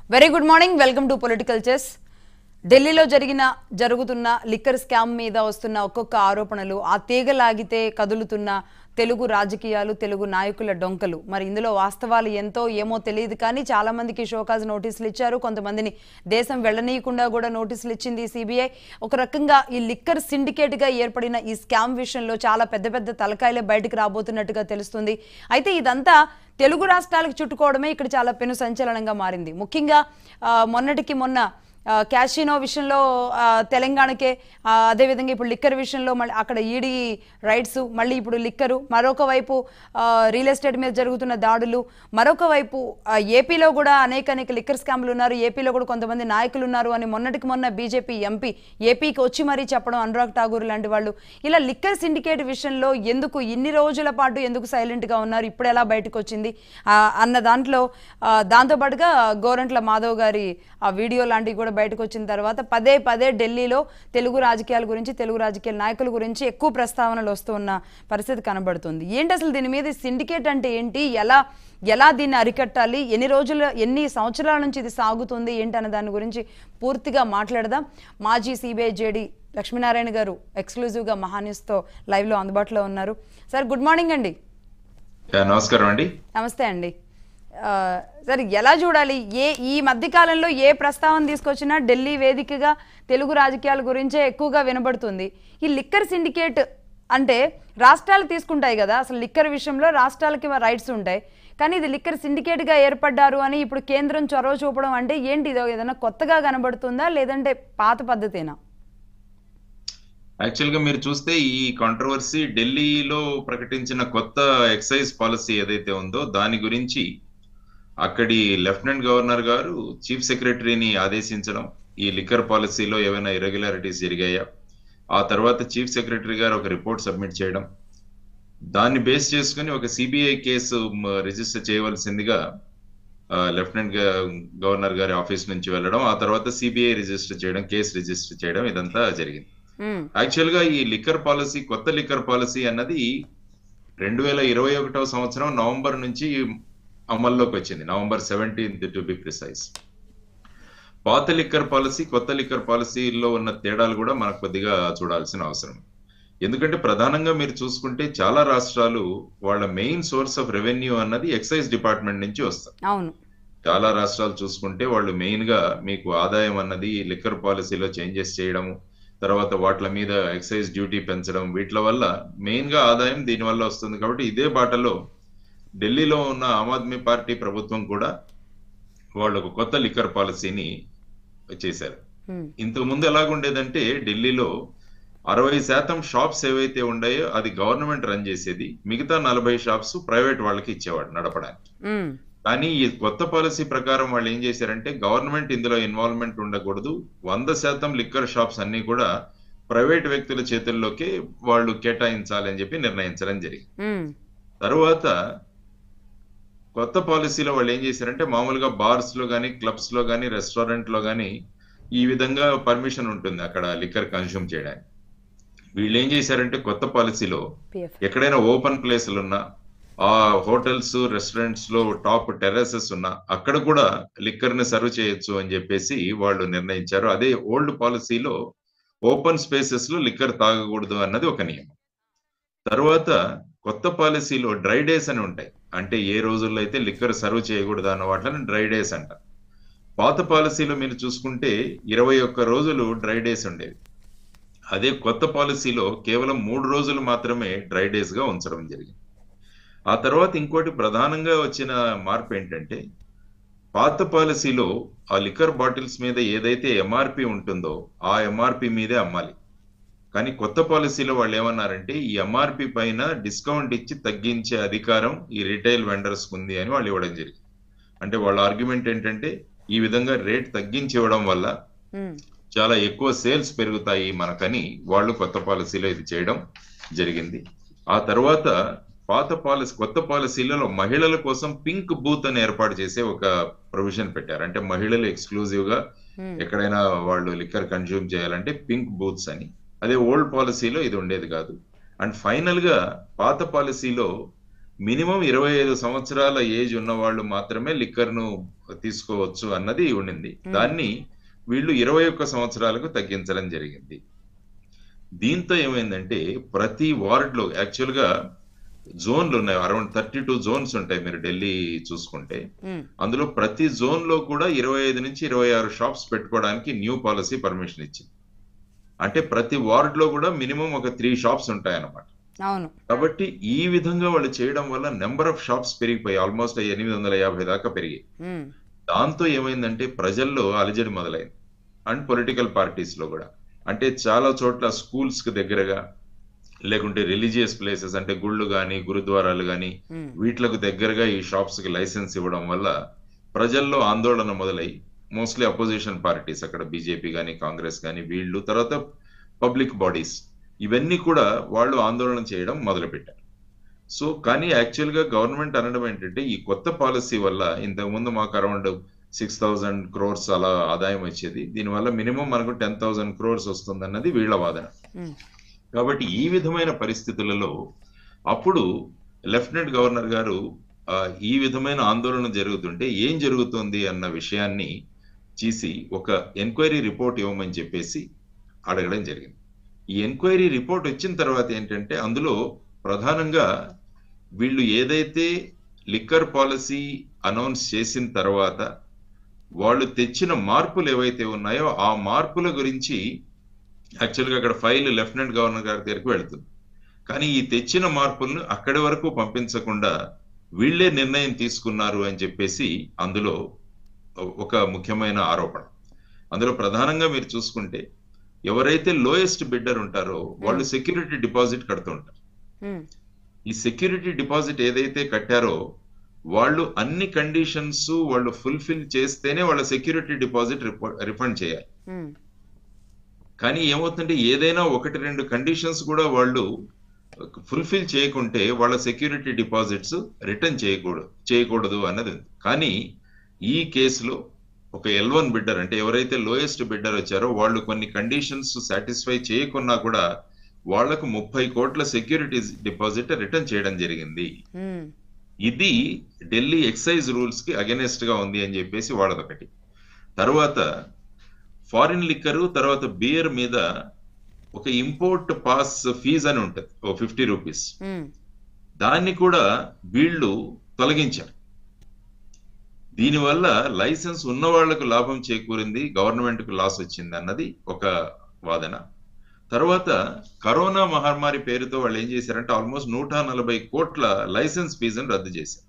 Very good morning welcome to political chess ఢిల్లీలో జరిగిన జరుగుతున్న లిక్కర్ స్కామ్ మీద వస్తున్న ఒక్కొక్క ఆరోపణలు ఆ తీగ లాగితే కదులుతున్న తెలుగు రాజకీయాలు తెలుగు నాయకుల డొంకలు మరి ఇందులో వాస్తవాలు ఎంతో ఏమో తెలియదు కానీ చాలా మందికి షోకాజ్ నోటీసులు ఇచ్చారు కొంతమందిని దేశం వెళ్ళనీయకుండా కూడా నోటీసులు ఇచ్చింది సిబిఐ ఒక రకంగా ఈ లిక్కర్ సిండికేట్ గా ఏర్పడిన ఈ స్కామ్ విషయంలో చాలా పెద్ద పెద్ద తలకాయలే బయటకు రాబోతున్నట్టుగా తెలుస్తుంది అయితే ఇదంతా తెలుగు రాష్ట్రాలకు చుట్టుకోవడమే ఇక్కడ చాలా పెను సంచలనంగా మారింది ముఖ్యంగా ఆ, మొన్నటికి మొన్న ఆ, క్యాషినో విషయంలో ఆ, తెలంగాణకే ఆ, అదేవిధంగా ఇప్పుడు లిక్కర్ విషయంలో మళ్ళీ అక్కడ ఈడీ రైట్స్ మళ్ళీ ఇప్పుడు లిక్కరు మరొక వైపు ఆ, రియల్ ఎస్టేట్ మీద జరుగుతున్న దాడులు మరొక వైపు ఆ, ఏపీలో కూడా అనేక అనేక లిక్కర్ స్కామ్లు ఉన్నారు ఏపీలో కూడా కొంతమంది నాయకులు ఉన్నారు అని మొన్నటికి మొన్న బీజేపీ ఎంపీ ఏపీకి వచ్చి మరీ చెప్పడం అనురాగ్ ఠాగూర్ లాంటి వాళ్ళు ఇలా లిక్కర్ సిండికేట్ విషయంలో ఎందుకు ఇన్ని రోజుల పాటు ఎందుకు సైలెంట్గా ఉన్నారు ఇప్పుడు ఎలా బయటకు వచ్చింది ఆ, అన్న దాంట్లో ఆ, దాంతోపాటుగా గోరంట్ల మాధవ్ గారి ఆ వీడియో లాంటివి కూడా బయటకు వచ్చిన తర్వాత పదే పదే ఢిల్లీలో తెలుగు రాజకీయాల గురించి తెలుగు రాజకీయ నాయకుల గురించి ఎక్కువ ప్రస్తావనలు వస్తూ ఉన్న పరిస్థితి కనబడుతుంది ఏంటి అసలు దీని మీద సిండికేట్ అంటే ఏంటి ఎలా ఎలా దీన్ని అరికట్టాలి ఎన్ని రోజుల ఎన్ని సంవత్సరాల నుంచి ఇది సాగుతుంది ఏంటి అన్న దాని గురించి పూర్తిగా మాట్లాడదాం మాజీ సిబిఐ జేడి లక్ష్మీనారాయణ గారు ఎక్స్క్లూజివ్గా మహాన్యూస్తో లైవ్లో అందుబాటులో ఉన్నారు సార్ గుడ్ మార్నింగ్ అండి యా, నమస్కారం అండి నమస్తే అండి ఆ, సరే ఎలా చూడాలి ఏ ఈ మధ్య కాలంలో ఏ ప్రస్తావన తీసుకొచ్చినా ఢిల్లీ వేదికగా తెలుగు రాజకీయాల గురించే ఎక్కువగా వినబడుతుంది ఈ లిక్కర్ సిండికేట్ అంటే రాష్ట్రాలు తీసుకుంటాయి కదా అసలు లిక్కర్ విషయంలో రాష్ట్రాలకి రైట్స్ ఉంటాయి కానీ ఇది లిక్కర్ సిండికేట్గా ఏర్పడ్డారు అని ఇప్పుడు కేంద్రం చొరవ చూపడం అంటే ఏంటి ఇదో ఏదైనా కొత్తగా కనబడుతుందా లేదంటే పాత పద్ధతేనా యాక్చువల్ గా మీరు చూస్తే ఈ కాంట్రవర్సీ ఢిల్లీలో ప్రకటించిన కొత్త ఎక్సైజ్ పాలసీ ఏదైతే ఉందో దాని గురించి అక్కడి లెఫ్టినెంట్ గవర్నర్ గారు చీఫ్ సెక్రటరీని ఆదేశించడం ఈ లిక్కర్ పాలసీలో ఏమైనా ఇరెగ్యులారిటీస్ జరిగాయా ఆ తర్వాత చీఫ్ సెక్రటరీ గారు ఒక రిపోర్ట్ సబ్మిట్ చేయడం దాన్ని బేస్ చేసుకుని ఒక సిబిఐ కేసు మ, రిజిస్టర్ చేయవలసిందిగా ఆ, లెఫ్టినెంట్ గ- గవర్నర్ గారి ఆఫీస్ నుంచి వెళ్ళడం ఆ తర్వాత సిబిఐ రిజిస్టర్ చేయడం కేసు రిజిస్టర్ చేయడం ఇదంతా జరిగింది ఉమ్, యాక్చువల్ గా ఈ లిక్కర్ పాలసీ కొత్త లిక్కర్ పాలసీ అన్నది రెండు వేల ఇరవై ఒకటవ సంవత్సరం నవంబర్ నుంచి అమల్లోకి వచ్చింది November seventeenth to be precise పాత లిక్కర్ పాలసీ కొత్త లిక్కర్ పాలసీలో ఉన్న తేడాలు కూడా మనకు కొద్దిగా చూడాల్సిన అవసరం ఎందుకంటే ప్రధానంగా మీరు చూసుకుంటే చాలా రాష్ట్రాలు వాళ్ళ మెయిన్ సోర్స్ ఆఫ్ రెవెన్యూ అన్నది ఎక్సైజ్ డిపార్ట్మెంట్ నుంచి వస్తుంది అవును చాలా రాష్ట్రాలు చూసుకుంటే వాళ్ళు మెయిన్ గా మీకు ఆదాయం అన్నది లిక్కర్ పాలసీలో చేంజెస్ చేయడము తర్వాత వాటి మీద ఎక్సైజ్ డ్యూటీ పెంచడం వీటి వల్ల మెయిన్ గా ఆదాయం దీని వల్ల వస్తుంది కాబట్టి ఇదే బాటలో ఢిల్లీలో ఉన్న ఆమ్ ఆద్మీ పార్టీ ప్రభుత్వం కూడా వాళ్ళు ఒక కొత్త లిక్కర్ పాలసీని చేశారు ఉమ్, ఇంతకు ముందు ఎలాగుండేదంటే ఢిల్లీలో అరవై శాతం షాప్స్ ఏవైతే ఉన్నాయో అది గవర్నమెంట్ రన్ చేసేది మిగతా నలభై షాప్స్ ప్రైవేట్ వాళ్ళకి ఇచ్చేవాడు నడపడానికి ఉమ్, కానీ ఈ కొత్త పాలసీ ప్రకారం వాళ్ళు ఏం చేశారంటే గవర్నమెంట్ ఇందులో ఇన్వాల్వ్మెంట్ ఉండకూడదు వంద శాతం లిక్కర్ షాప్స్ అన్ని కూడా ప్రైవేట్ వ్యక్తుల చేతుల్లోకి వాళ్ళు కేటాయించాలని చెప్పి నిర్ణయించడం జరిగింది ఉమ్, తరువాత కొత్త పాలసీలో వాళ్ళు ఏం చేశారంటే మామూలుగా బార్స్ లో కానీ క్లబ్స్ లో కానీ రెస్టారెంట్ లో కానీ ఈ విధంగా పర్మిషన్ ఉంటుంది అక్కడ లిక్కర్ కన్స్యూమ్ చేయడానికి వీళ్ళు ఏం చేశారంటే కొత్త పాలసీలో PF. ఎక్కడైనా ఓపెన్ ప్లేస్లు ఉన్నా ఆ హోటల్స్ రెస్టారెంట్స్ లో టాప్ టెర్రసెస్ ఉన్నా అక్కడ కూడా లిక్కర్ ని సర్వ్ చేయొచ్చు అని చెప్పేసి వాళ్ళు నిర్ణయించారు అదే ఓల్డ్ పాలసీలో ఓపెన్ స్పేసెస్ లో లిక్కర్ తాగకూడదు అన్నది ఒక నియమం తర్వాత కొత్త పాలసీలో డ్రై డేస్ అని ఉంటాయి అంటే ఏ రోజుల్లో అయితే లిక్కర్ సర్వ్ చేయకూడదు అన్న వాటిని డ్రై డేస్ అంటారు పాత పాలసీలో మీరు చూసుకుంటే ఇరవై ఒక్క రోజులు డ్రై డేస్ ఉండేవి అదే కొత్త పాలసీలో కేవలం మూడు రోజులు మాత్రమే డ్రై డేస్ గా ఉంచడం జరిగింది ఆ తర్వాత ఇంకోటి ప్రధానంగా వచ్చిన మార్పు ఏంటంటే పాత పాలసీలో ఆ లిక్కర్ బాటిల్స్ మీద ఏదైతే ఎంఆర్పి ఉంటుందో ఆ ఎంఆర్పి మీదే అమ్మాలి కానీ కొత్త పాలసీలో వాళ్ళు ఏమన్నారంటే ఈ ఎంఆర్పి పైన డిస్కౌంట్ ఇచ్చి తగ్గించే అధికారం ఈ రిటైల్ వెండర్స్ ఉంది అని వాళ్ళు ఇవ్వడం జరిగింది అంటే వాళ్ళ ఆర్గ్యుమెంట్ ఏంటంటే ఈ విధంగా రేట్ తగ్గించి ఇవ్వడం వల్ల ఉమ్, చాలా ఎక్కువ సేల్స్ పెరుగుతాయి మనకని వాళ్ళు కొత్త పాలసీలో ఇది చేయడం జరిగింది ఆ తర్వాత పాత పాలసీ కొత్త పాలసీలలో మహిళల కోసం పింక్ బూత్ అని ఏర్పాటు చేసే ఒక ప్రొవిజన్ పెట్టారు అంటే మహిళలు ఎక్స్క్లూజివ్ గా ఉమ్, ఎక్కడైనా వాళ్ళు లిక్కర్ కన్జ్యూమ్ చేయాలంటే పింక్ బూత్స్ అని అదే ఓల్డ్ పాలసీలో ఇది ఉండేది కాదు అండ్ ఫైనల్ గా పాత పాలసీలో మినిమం ఇరవై ఐదు సంవత్సరాల ఏజ్ ఉన్న వాళ్ళు మాత్రమే లిక్కర్ ను తీసుకోవచ్చు అన్నది ఉండింది Hmm. దాన్ని వీళ్ళు ఇరవై ఒక్క సంవత్సరాలకు తగ్గించడం జరిగింది దీంతో ఏమైందంటే ప్రతి వార్డ్ లో యాక్చువల్ గా జోన్లు ఉన్నాయి అరౌండ్ థర్టీ టూ జోన్స్ ఉంటాయి మీరు ఢిల్లీ చూసుకుంటే ఉమ్, అందులో ప్రతి జోన్ లో కూడా ఇరవై ఐదు నుంచి ఇరవై ఆరు షాప్స్ పెట్టుకోవడానికి న్యూ పాలసీ పర్మిషన్ ఇచ్చింది అంటే ప్రతి వార్డ్ లో కూడా మినిమం ఒక త్రీ షాప్స్ ఉంటాయన్నమాట అవును కాబట్టి ఈ విధంగా వాళ్ళు చేయడం వల్ల నెంబర్ ఆఫ్ షాప్స్ పెరిగిపోయి ఆల్మోస్ట్ ఎనిమిది వందల యాభై దాకా పెరిగాయి ఉమ్, దాంతో ఏమైందంటే ప్రజల్లో అలజడి మొదలైంది అండ్ పొలిటికల్ పార్టీస్ లో కూడా అంటే చాలా చోట్ల స్కూల్స్ కి దగ్గరగా లేకుంటే రిలీజియస్ ప్లేసెస్ అంటే గుళ్ళు గాని గురుద్వారాలు గాని ఉమ్, వీటిలకు దగ్గరగా ఈ షాప్స్ కి లైసెన్స్ ఇవ్వడం వల్ల ప్రజల్లో ఆందోళన మొదలై మోస్ట్లీ అపోజిషన్ పార్టీస్ అక్కడ బీజేపీ గాని కాంగ్రెస్ గాని వీళ్ళు తర్వాత పబ్లిక్ బాడీస్ ఇవన్నీ కూడా వాళ్ళు ఆందోళన చేయడం మొదలుపెట్టారు సో కానీ యాక్చువల్ గా గవర్నమెంట్ అనడం ఏంటంటే ఈ కొత్త పాలసీ వల్ల ఇంతకు ముందు మాకు అరౌండ్ సిక్స్ థౌజండ్ క్రోర్స్ అలా ఆదాయం వచ్చేది దీనివల్ల మినిమం మనకు టెన్ థౌసండ్ క్రోర్స్ వస్తుందన్నది వీళ్ళ వాదన ఉమ్, కాబట్టి ఈ విధమైన పరిస్థితులలో అప్పుడు లెఫ్టినెంట్ గవర్నర్ గారు ఆ, ఈ విధమైన ఆందోళన జరుగుతుంటే ఏం జరుగుతుంది అన్న విషయాన్ని చేసి ఒక ఎంక్వైరీ రిపోర్ట్ ఇవ్వమని చెప్పేసి అడగడం జరిగింది ఈ ఎంక్వైరీ రిపోర్ట్ వచ్చిన తర్వాత ఏంటంటే అందులో ప్రధానంగా వీళ్ళు ఏదైతే లిక్కర్ పాలసీ అనౌన్స్ చేసిన తర్వాత వాళ్ళు తెచ్చిన మార్పులు ఏవైతే ఉన్నాయో ఆ మార్పుల గురించి యాక్చువల్గా అక్కడ ఫైల్ లెఫ్టినెంట్ గవర్నర్ గారి దగ్గరికి వెళ్తుంది కానీ ఈ తెచ్చిన మార్పులను అక్కడి వరకు పంపించకుండా వీళ్ళే నిర్ణయం తీసుకున్నారు అని చెప్పేసి అందులో ఒక ముఖ్యమైన ఆరోపణ అందులో ప్రధానంగా మీరు చూసుకుంటే ఎవరైతే లోయెస్ట్ బిడ్డర్ ఉంటారో వాళ్ళు సెక్యూరిటీ డిపాజిట్ కడుతుంటారు ఉమ్, ఈ సెక్యూరిటీ డిపాజిట్ ఏదైతే కట్టారో వాళ్ళు అన్ని కండిషన్స్ వాళ్ళు ఫుల్ఫిల్ చేస్తేనే వాళ్ళ సెక్యూరిటీ డిపాజిట్ రిఫండ్ చేయాలి ఉమ్, కానీ ఏమవుతుందంటే ఏదైనా ఒకటి రెండు కండిషన్స్ కూడా వాళ్ళు ఫుల్ఫిల్ చేయకుంటే వాళ్ళ సెక్యూరిటీ డిపాజిట్స్ రిటర్న్ చేయకూడదు చేయకూడదు అన్నది ఉంది. కానీ ఈ కేసులో ఒక ఎల్ వన్ బిడ్డర్ అంటే ఎవరైతే లోయెస్ట్ బిడ్డర్ వచ్చారో వాళ్ళు కొన్ని కండిషన్స్ సాటిస్ఫై చేయకున్నా కూడా వాళ్లకు ముప్పై కోట్ల సెక్యూరిటీ డిపాజిట్ రిటర్న్ చేయడం జరిగింది ఉమ్, ఇది ఢిల్లీ ఎక్సైజ్ రూల్స్ కి అగెనెస్ట్ గా ఉంది అని చెప్పేసి వాళ్ళదొకటి తర్వాత ఫారిన్ లిక్కరు తర్వాత బియర్ మీద ఒక ఇంపోర్ట్ పాస్ ఫీజ్ అని ఉంటుంది ఓ ఫిఫ్టీ రూపీస్ ఉమ్, దాన్ని కూడా వీళ్ళు తొలగించారు దీనివల్ల లైసెన్స్ ఉన్న వాళ్లకు లాభం చేకూరింది గవర్నమెంట్ కు లాస్ వచ్చింది అన్నది ఒక వాదన తర్వాత కరోనా మహమ్మారి పేరుతో వాళ్ళు ఏం చేశారంటే ఆల్మోస్ట్ నూట నలభై కోట్ల లైసెన్స్ ఫీజును రద్దు చేశారు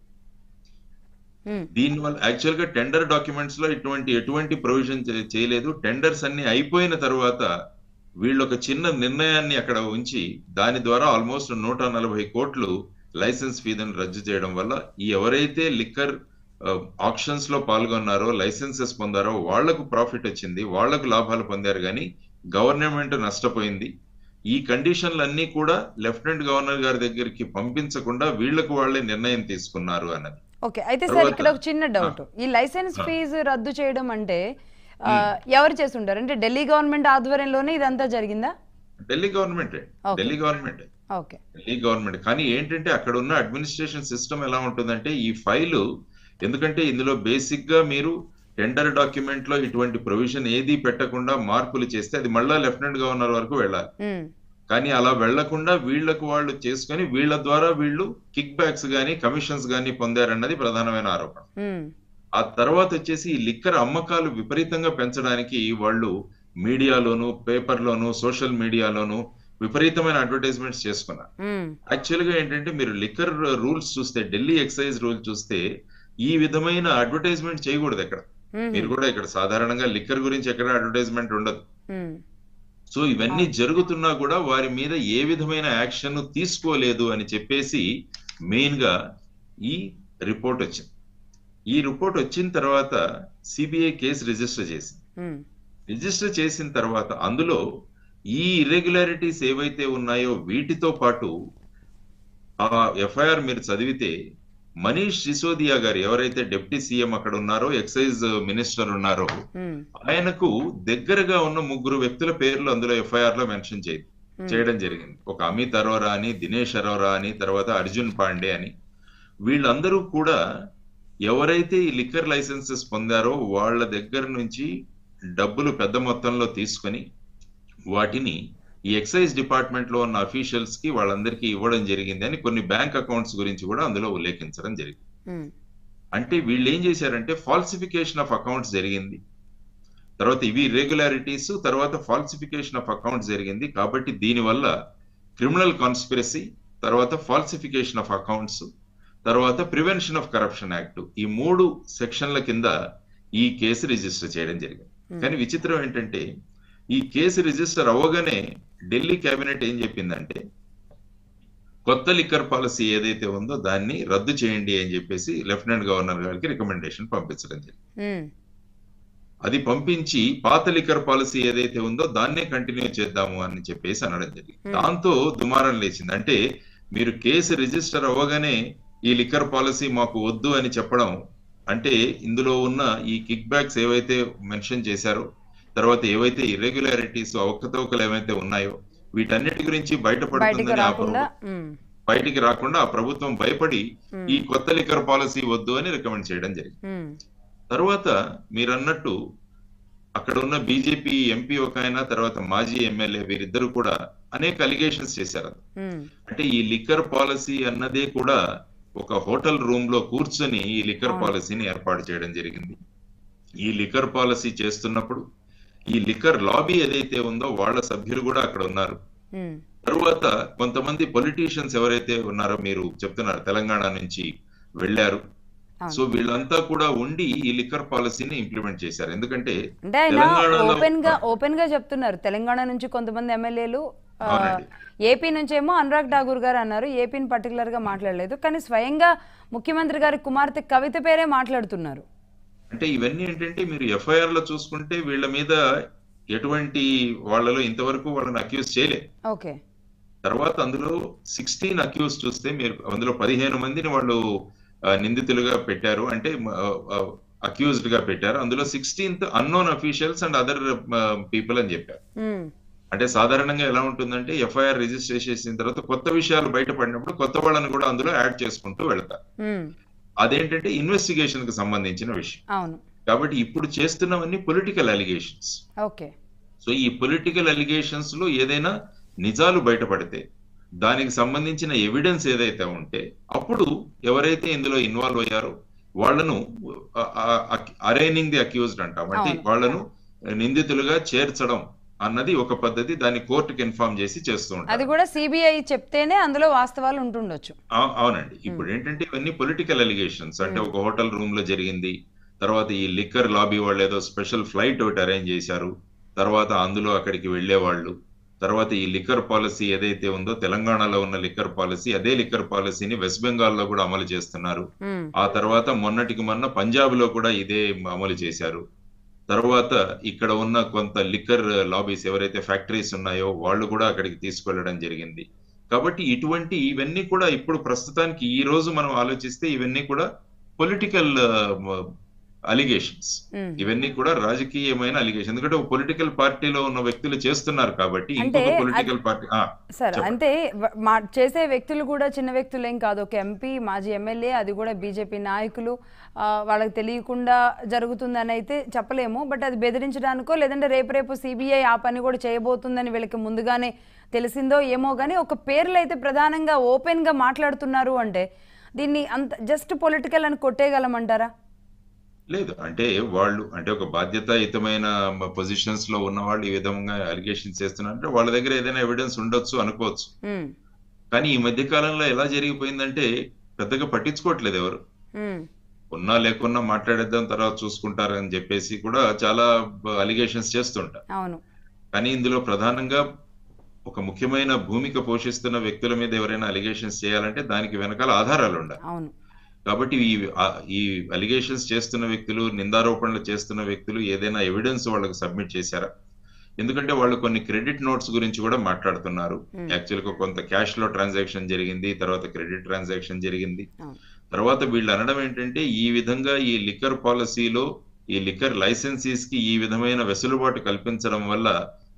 ఉమ్, దీనివల్ల యాక్చువల్ గా టెండర్ డాక్యుమెంట్స్ లో ఇటువంటి ఎటువంటి ప్రొవిజన్ చేయలేదు టెండర్స్ అన్ని అయిపోయిన తర్వాత వీళ్ళు ఒక చిన్న నిర్ణయాన్ని అక్కడ ఉంచి దాని ద్వారా ఆల్మోస్ట్ నూట నలభై కోట్లు లైసెన్స్ ఫీజును రద్దు చేయడం వల్ల ఈ ఎవరైతే లిక్కర్ ఆప్షన్స్ లో పాల్గొన్నారో లైసెన్సెస్ పొందారో వాళ్లకు ప్రాఫిట్ వచ్చింది వాళ్లకు లాభాలు పొందారు కానీ గవర్నమెంట్ నష్టపోయింది ఈ కండిషన్లన్నీ కూడా లెఫ్టినెంట్ గవర్నర్ గారి దగ్గరికి పంపించకుండా వీళ్లకు వాళ్లే నిర్ణయం తీసుకున్నారు అన్నది ఓకే అయితే సార్ తర్వాత- ఇక్కడ ఒక చిన్న డౌట్ ఈ లైసెన్స్ ఆ. ఫీజు రద్దు చేయడం అంటే ఆ, ఎవరు చేస్తుంటారు అంటే ఢిల్లీ గవర్నమెంట్ ఆధ్వర్యంలోనే ఇదంతా జరిగిందా Delhi government Okay. Delhi government okay Delhi government కానీ ఏంటంటే అక్కడ ఉన్న అడ్మినిస్ట్రేషన్ సిస్టమ్ ఎలా ఉంటుందంటే ఈ ఫైలు ఎందుకంటే ఇందులో బేసిక్ గా మీరు టెండర్ డాక్యుమెంట్ లో ఇటువంటి ప్రొవిజన్ ఏది పెట్టకుండా మార్పులు చేస్తే అది మళ్ళా లెఫ్టినెంట్ గవర్నర్ వరకు వెళ్ళాలి ఉమ్, కానీ అలా వెళ్లకుండా వీళ్లకు వాళ్ళు చేసుకొని వీళ్ళ ద్వారా వీళ్ళు కిక్ బ్యాక్స్ గానీ కమిషన్స్ గానీ పొందారన్నది ప్రధానమైన ఆరోపణ ఉమ్, ఆ తర్వాత వచ్చేసి ఈ లిక్కర్ అమ్మకాలు విపరీతంగా పెంచడానికి వాళ్ళు మీడియాలోను పేపర్లోను సోషల్ మీడియాలోను విపరీతమైన అడ్వర్టైజ్మెంట్స్ చేసుకున్నారు ఉమ్, యాక్చువల్ గా ఏంటంటే మీరు లిక్కర్ రూల్స్ చూస్తే ఢిల్లీ ఎక్సైజ్ రూల్ చూస్తే ఈ విధమైన అడ్వర్టైజ్మెంట్ చేయకూడదు ఎక్కడ ఉమ్, మీరు కూడా ఇక్కడ సాధారణంగా లిక్కర్ గురించి ఎక్కడ అడ్వర్టైజ్మెంట్ ఉండదు ఉమ్, సో ఇవన్నీ జరుగుతున్నా కూడా వారి మీద ఏ విధమైన యాక్షన్ తీసుకోలేదు అని చెప్పేసి మెయిన్ గా ఈ రిపోర్ట్ వచ్చింది ఈ రిపోర్ట్ వచ్చిన తర్వాత సిబిఐ కేసు రిజిస్టర్ చేసింది ఉమ్, రిజిస్టర్ చేసిన తర్వాత అందులో ఈ ఇర్రెగ్యులారిటీస్ ఏవైతే ఉన్నాయో వీటితో పాటు ఆ ఎఫ్ఐఆర్ మీరు చదివితే మనీష్ సిసోదియా గారు ఎవరైతే డిప్యూటీ సీఎం అక్కడ ఉన్నారో ఎక్సైజ్ మినిస్టర్ ఉన్నారో ఉమ్, ఆయనకు దగ్గరగా ఉన్న ముగ్గురు వ్యక్తుల పేర్లు అందులో ఎఫ్ఐఆర్ లో మెన్షన్ చేయదు చేయడం జరిగింది ఒక అమిత్ అరోరా అని దినేష్ అరోరా అని తర్వాత అర్జున్ పాండే అని వీళ్ళందరూ కూడా ఎవరైతే ఈ లిక్కర్ లైసెన్సెస్ పొందారో వాళ్ళ దగ్గర నుంచి డబ్బులు పెద్ద మొత్తంలో తీసుకొని వాటిని ఈ ఎక్సైజ్ డిపార్ట్మెంట్ లో ఉన్న అఫీషియల్స్ కి వాళ్ళందరికీ ఇవ్వడం జరిగింది అని కొన్ని బ్యాంక్ అకౌంట్స్ గురించి కూడా అందులో ఉల్లేఖించడం జరిగింది ఉమ్, అంటే వీళ్ళు ఏం చేశారంటే ఫాల్సిఫికేషన్ ఆఫ్ అకౌంట్స్ జరిగింది తర్వాత ఇవి ఇర్రెగ్యులారిటీస్ తర్వాత ఫాల్సిఫికేషన్ ఆఫ్ అకౌంట్స్ జరిగింది కాబట్టి దీనివల్ల క్రిమినల్ కాన్స్పిరసీ తర్వాత ఫాల్సిఫికేషన్ ఆఫ్ అకౌంట్స్ తర్వాత ప్రివెన్షన్ ఆఫ్ కరప్షన్ యాక్ట్ ఈ మూడు సెక్షన్ల కింద ఈ కేసు రిజిస్టర్ చేయడం జరిగింది Hmm. కానీ విచిత్రం ఏంటంటే ఈ కేసు రిజిస్టర్ అవ్వగానే ఢిల్లీ కేబినెట్ ఏం చెప్పిందంటే కొత్త లిక్కర్ పాలసీ ఏదైతే ఉందో దాన్ని రద్దు చేయండి అని చెప్పేసి లెఫ్టినెంట్ గవర్నర్ గారికి రికమెండేషన్ పంపించడం జరిగింది ఉమ్, అది పంపించి పాత లిక్కర్ పాలసీ ఏదైతే ఉందో దాన్నే కంటిన్యూ చేద్దాము అని చెప్పేసి అనడం జరిగింది Hmm. దాంతో దుమారం లేచింది అంటే మీరు కేసు రిజిస్టర్ అవ్వగానే ఈ లిక్కర్ పాలసీ మాకు వద్దు అని చెప్పడం అంటే ఇందులో ఉన్న ఈ కిక్ బ్యాక్స్ ఏవైతే మెన్షన్ చేశారో తర్వాత ఏవైతే ఇర్రెగ్యులారిటీస్ అవకతవకలు ఏవైతే ఉన్నాయో వీటన్నిటి గురించి బయటికి బయటపడుతుందని ఆ రాకుండా ప్రభు- ఉమ్, బయటికి రాకుండా ఆ ప్రభుత్వం భయపడి ఉమ్, ఈ కొత్త లిక్కర్ పాలసీ వద్దు అని రికమెండ్ చేయడం జరిగింది ఉమ్, తర్వాత మీరు అన్నట్టు అక్కడ ఉన్న బీజేపీ ఎంపీ ఒక ఆయన తర్వాత మాజీ ఎమ్మెల్యే వీరిద్దరు కూడా అనేక అలిగేషన్స్ చేశారు ఉమ్, అంటే ఈ లిక్కర్ పాలసీ అన్నదే కూడా ఒక హోటల్ రూమ్ లో కూర్చొని ఈ లిక్కర్ అవును. పాలసీని ఏర్పాటు చేయడం జరిగింది ఈ లిక్కర్ పాలసీ చేస్తున్నప్పుడు ఈ లిక్కర్ లాబీ ఏదైతే ఉందో వాళ్ళ సభ్యులు కూడా అక్కడ ఉన్నారు ఉమ్, తరువాత కొంతమంది పొలిటీషియన్స్ ఎవరైతే ఉన్నారో మీరు చెప్తున్నారు తెలంగాణ నుంచి వెళ్ళారు అవును. సో వీళ్ళంతా కూడా ఉండి ఈ లిక్కర్ పాలసీని ఇంప్లిమెంట్ చేశారు ఎందుకంటే అంటే ఆయన తెలంగాణలో- ఓపెన్ గా ఓపెన్ గా చెప్తున్నారు తెలంగాణ నుంచి కొంతమంది ఎమ్మెల్యేలు ఆ, అవునండి. ఏపీ నుంచేమో అనురాగ్ ఠాగూర్ గారు అన్నారు ఏపీని పర్టికులర్ గా మాట్లాడలేదు కానీ స్వయంగా ముఖ్యమంత్రి గారి కుమార్తె కవిత పేరే మాట్లాడుతున్నారు అంటే ఇవన్నీ ఏంటంటే మీరు ఎఫ్ఐఆర్ లో చూసుకుంటే వీళ్ళ మీద ఎటువంటి వాళ్ళలో ఇంతవరకు వాళ్ళని అక్యూజ్ చేయలే ఓకే తర్వాత అందులో సిక్స్టీన్ అక్యూజ్ చూస్తే మీరు అందులో పదిహేను మందిని వాళ్ళు ఆ, నిందితులుగా పెట్టారు అంటే అక్యూజ్డ్ గా పెట్టారు అందులో sixteenth unknown officials and other people అని చెప్పారు ఉమ్, అంటే సాధారణంగా ఎలా ఉంటుందంటే ఎఫ్ఐఆర్ రిజిస్టర్ చేసిన తర్వాత కొత్త విషయాలు బయటపడినప్పుడు కొత్త వాళ్ళని కూడా అందులో యాడ్ చేసుకుంటూ వెళ్తారు ఉమ్, అదేంటంటే ఇన్వెస్టిగేషన్ కి సంబంధించిన విషయం అవును కాబట్టి ఇప్పుడు చేస్తున్నవన్నీ పొలిటికల్ అలిగేషన్స్ ఓకే సో ఈ పొలిటికల్ అలిగేషన్స్ లో ఏదైనా నిజాలు బయటపడితే దానికి సంబంధించిన ఎవిడెన్స్ ఏదైతే ఉంటే అప్పుడు ఎవరైతే ఇందులో ఇన్వాల్వ్ అయ్యారో వాళ్ళను అరైనింగ్ ది అక్యూజ్డ్ అంటాం అంటే అవును. వాళ్ళను నిందితులుగా చేర్చడం అన్నది ఒక పద్ధతి దాన్ని కోర్టుకి ఇన్ఫార్మ్ చేసి చేస్తూ అది ఉంటారు కూడా సిబిఐ చెప్తేనే అందులో వాస్తవాలు ఉంటుండొచ్చు అవు- అవునండి ఇప్పుడు ఏంటంటే ఇవన్నీ పొలిటికల్ అలిగేషన్స్ అంటే ఒక హోటల్ రూమ్ లో జరిగింది తర్వాత ఈ లిక్కర్ లాబీ వాళ్ళు ఏదో స్పెషల్ ఫ్లైట్ ఒకటి అరేంజ్ చేశారు తర్వాత అందులో అక్కడికి వెళ్ళేవాళ్ళు తర్వాత ఈ లిక్కర్ పాలసీ ఏదైతే ఉందో తెలంగాణలో ఉన్న లిక్కర్ పాలసీ అదే లిక్కర్ పాలసీని వెస్ట్ బెంగాల్లో కూడా అమలు చేస్తున్నారు ఉమ్, ఆ తర్వాత మొన్నటికి మొన్న పంజాబ్ లో కూడా ఇదే అమలు చేశారు తర్వాత ఇక్కడ ఉన్న కొంత లిక్కర్ లాబీస్ ఎవరైతే ఫ్యాక్టరీస్ ఉన్నాయో వాళ్ళు కూడా అక్కడికి తీసుకెళ్లడం జరిగింది కాబట్టి ఇటువంటి ఇవన్నీ కూడా ఇప్పుడు ప్రస్తుతానికి ఈ రోజు మనం ఆలోచిస్తే ఇవన్నీ కూడా పొలిటికల్ అలిగేషన్స్ ఉమ్. ఇవన్నీ కూడా రాజకీయమైన అలిగేషన్ ఎందుకంటే ఒక పొలిటికల్ పార్టీలో ఉన్న వ్యక్తులు చేస్తున్నారు కాబట్టి అంటే ఇంకొక అది- పొలిటికల్ పార్టీ సార్ చెప్పండి. అంటే వ- మా చేసే వ్యక్తులు కూడా చిన్న వ్యక్తులు ఏం కాదు ఒక ఎంపీ మాజీ ఎమ్మెల్యే అది కూడా బీజేపీ నాయకులు ఆ, వాళ్ళకి తెలియకుండా జరుగుతుందని అయితే చెప్పలేము బట్ అది బెదిరించడానికో లేదంటే రేపు రేపు సిబిఐ ఆ పని కూడా చేయబోతుందని వీళ్ళకి ముందుగానే తెలిసిందో ఏమో కానీ ఒక పేర్లు అయితే ప్రధానంగా ఓపెన్గా మాట్లాడుతున్నారు అంటే దీన్ని అంత జస్ట్ పొలిటికల్ అని కొట్టేయగలమంటారా లేదు అంటే వాళ్ళు అంటే ఒక బాధ్యతాయుతమైన పొజిషన్స్ లో ఉన్న వాళ్ళు ఈ విధంగా అలిగేషన్ చేస్తున్నారంటే వాళ్ళ దగ్గర ఏదైనా ఎవిడెన్స్ ఉండొచ్చు అనుకోవచ్చు ఉమ్, కానీ ఈ మధ్య కాలంలో ఎలా జరిగిపోయిందంటే పెద్దగా పట్టించుకోవట్లేదు ఎవరు ఉమ్, ఉన్నా లేకున్నా మాట్లాడేద్దాం తర్వాత చూసుకుంటారని చెప్పేసి కూడా చాలా అలిగేషన్స్ చేస్తుంటారు అవును కానీ ఇందులో ప్రధానంగా ఒక ముఖ్యమైన భూమిక పోషిస్తున్న వ్యక్తుల మీద ఎవరైనా అలిగేషన్స్ చేయాలంటే దానికి వెనకాల ఆధారాలు ఉండాలి అవును కాబట్టి ఈ ఆ- ఈ అలిగేషన్స్ చేస్తున్న వ్యక్తులు నిందారోపణలు చేస్తున్న వ్యక్తులు ఏదైనా ఎవిడెన్స్ వాళ్ళకి సబ్మిట్ చేశారా ఎందుకంటే వాళ్ళు కొన్ని క్రెడిట్ నోట్స్ గురించి కూడా మాట్లాడుతున్నారు Hmm. యాక్చువల్ గా కొంత క్యాష్ లో ట్రాన్సాక్షన్ జరిగింది తర్వాత క్రెడిట్ ట్రాన్సాక్షన్ జరిగింది అవును. తర్వాత వీళ్ళు అనడం ఏంటంటే ఈ విధంగా ఈ లిక్కర్ పాలసీలో ఈ లిక్కర్ లైసెన్సీస్ కి ఈ విధమైన వెసులుబాటు కల్పించడం వల్ల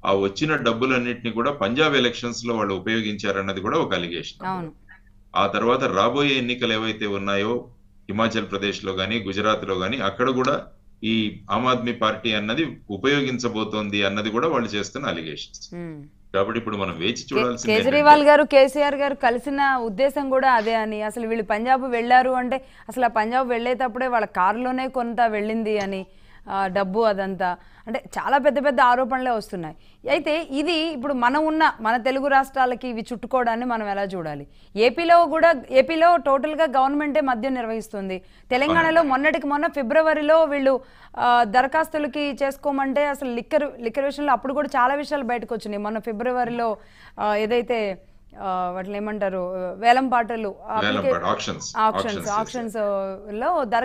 ఆ వచ్చిన డబ్బులన్నింటినీ కూడా పంజాబ్ ఎలక్షన్స్ లో వాళ్ళు ఉపయోగించారన్నది కూడా ఒక అలిగేషన్ అవును ఆ తర్వాత రాబోయే ఎన్నికలు ఏవైతే ఉన్నాయో హిమాచల్ ప్రదేశ్ లో గానీ గుజరాత్ లో గానీ అక్కడ కూడా ఈ ఆమ్ ఆద్మీ పార్టీ అన్నది ఉపయోగించబోతోంది అన్నది కూడా వాళ్ళు చేస్తున్న అలిగేషన్స్ ఉమ్. కాబట్టి ఇప్పుడు మనం వేచి కే- చూడాల్సింది కేజ్రీవాల్ గారు కేసీఆర్ గారు కలిసిన ఉద్దేశం కూడా అదే అని అసలు వీళ్ళు పంజాబ్ వెళ్ళారు అంటే అసలు ఆ పంజాబ్ వెళ్ళేటప్పుడే వాళ్ళ కారులోనే కొంత వెళ్ళింది అని ఆ, డబ్బు అదంతా అంటే చాలా పెద్ద పెద్ద ఆరోపణలే వస్తున్నాయి అయితే ఇది ఇప్పుడు మనం ఉన్న మన తెలుగు రాష్ట్రాలకి ఇవి చుట్టుకోవడాన్ని మనం ఎలా చూడాలి ఏపీలో కూడా ఏపీలో టోటల్గా గవర్నమెంటే మద్యం నిర్వహిస్తుంది తెలంగాణలో మొన్నటికి మొన్న ఫిబ్రవరిలో వీళ్ళు ఆ, దరఖాస్తులకి చేసుకోమంటే అసలు లిక్కర్ లిక్కర్ విషయంలో అప్పుడు కూడా చాలా విషయాలు బయటకు వచ్చినాయి మొన్న ఫిబ్రవరిలో ఆ, ఏదైతే ఆ, వాటిని ఏమంటారు వేలం పాటలు వేలం పాట, auctions, ఆప్షన్స్ auctions ఆప్షన్స్ లో దర